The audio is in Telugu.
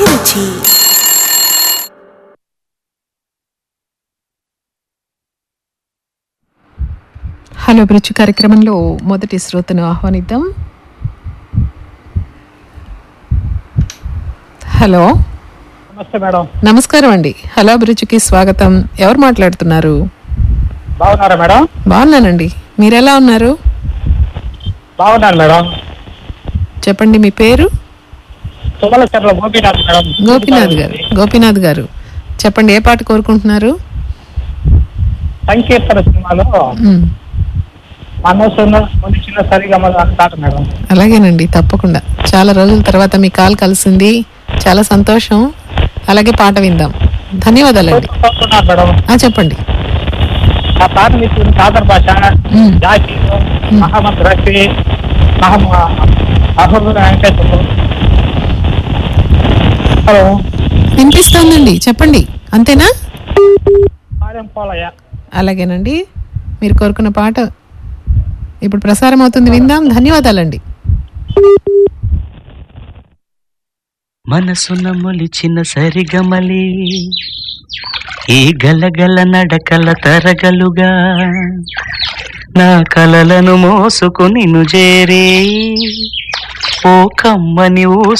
అభిరుచి హలో అభిరుచి కార్యక్రమంలో మొదటి శ్రోతను ఆహ్వానిద్దాం హలో నమస్తే మేడం నమస్కారం అండి హలో అభిరుచికి స్వాగతం ఎవరు మాట్లాడుతున్నారు బాగున్నారా మేడం బాగున్నానండి మీరెలా ఉన్నారు బాగున్నాను మేడం చెప్పండి మీ పేరు తుమ్మల చెర్ల గోపీనాథ్ మేడం గోపీనాథ్ గారు గోపీనాథ్ గారు చెప్పండి ఏ పాట కోరుకుంటున్నారు సంకీర్తన సినిమాలో మ్, మనసును చిన్న సరిగా అంటారు మేడం అలాగేనండి తప్పకుండా చాలా రోజుల తర్వాత మీ కాల్ కలిసింది చాలా సంతోషం అలాగే పాట విందాం ధన్యవాదాలండి కోరుకుంటున్నాను మేడం ఆ చెప్పండి ఆ పాట మీకు సాదర్ భాష మ్. జాకీర్ మహమ్మద్ రఫీ మహమ్మద్ అహ్మద్ వెంకటేశ్వర హలో వినిపిస్తోందండి చెప్పండి అంతేనా ఆర్యం పోలయ్య అలాగేనండి మీరు కోరుకున్న పాట ఇప్పుడు ప్రసారం అవుతుంది విందాం ధన్యవాదాలండి మనసున మొలిచిన సరిగమలి ఈ గలగల నడకల తరగలుగా నా కలలను మోసుకుని చేరే ఓ కమ్మని ఊసు